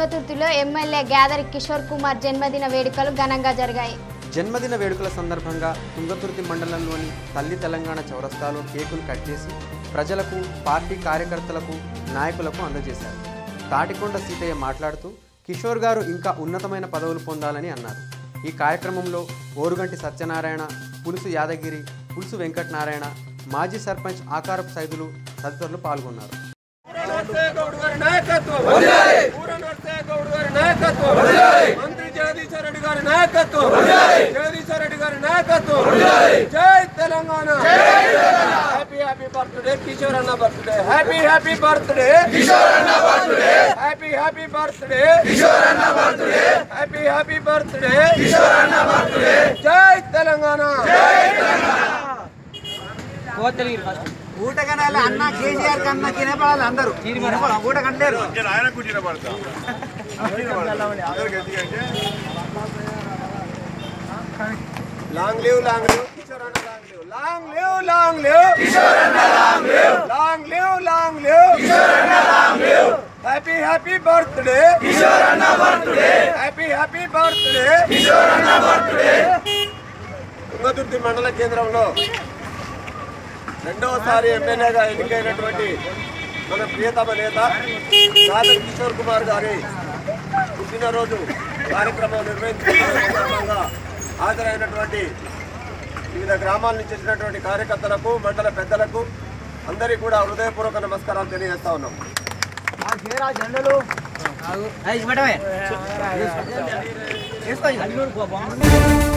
తుంగతుర్తిలో MLA Gyadari Kishore Kumar జన్మదిన వేడుకలు ఘనంగా జరిగాయి జన్మదిన వేడుకల సందర్భంగా తుంగతుర్తి మండలంలోని తల్లి తెలంగాణ చౌరస్తాలో కేకును కట్ చేసి ప్రజలకు పార్టీ కార్యకర్తలకు నాయకులకు అందజేశారు తాటికొండ సీతయ్య మాట్లాడుతూ కిషోర్ గారు ఇంకా ఉన్నతమైన పదవులు పొందాలని అన్నారు ఈ కార్యక్రమంలో ఓరుగంటి సత్యనారాయణ పులుసు యాదగిరి పులుసు వెంకటనారాయణ మాజీ సర్పంచ్ ఆకారపు సైదులు తదితరులు పాల్గొన్నారు గౌడ్ గారి నాయకత్వం పూరన్ నర్సయ్య గౌడ్ గారి నాయకత్వం మంత్రి జగదీశ్వర రెడ్డి గారి నాయకత్వం జగదీశ్వర రెడ్డి గారి నాయకత్వం జై Telangana happy happy birthday Kishore అన్న birthday happy happy birthday Kishore అన్న birthday happy happy birthday Kishore అన్న birthday happy happy birthday Kishore అన్న బర్త్డే జై తెలంగాణ ఊటకనాలి అన్న కేసీఆర్ కన్నా తినపడాలి అందరూ ఊట కంటలేరు long live long live Kishore అన్న long live long live long live Kishore అన్న long live long live long live Kishore అన్న long live happy happy birthday Kishore అన్న birthday happy happy birthday Kishore అన్న బర్త్డే తుంగతుర్తి మండల కేంద్రంలో రెండవసారి ఎమ్మెల్యేగా ఎన్నికైనటువంటి మన ప్రియతమ నేత సాగర్ కిషోర్ కుమార్ గారి పుట్టినరోజు కార్యక్రమం నిర్వహించుకున్న సందర్భంగా హాజరైనటువంటి వివిధ గ్రామాల నుంచి వచ్చినటువంటి కార్యకర్తలకు మండల పెద్దలకు అందరికీ కూడా హృదయపూర్వక నమస్కారాలు తెలియజేస్తా ఉన్నాం జెండలు వేసుకో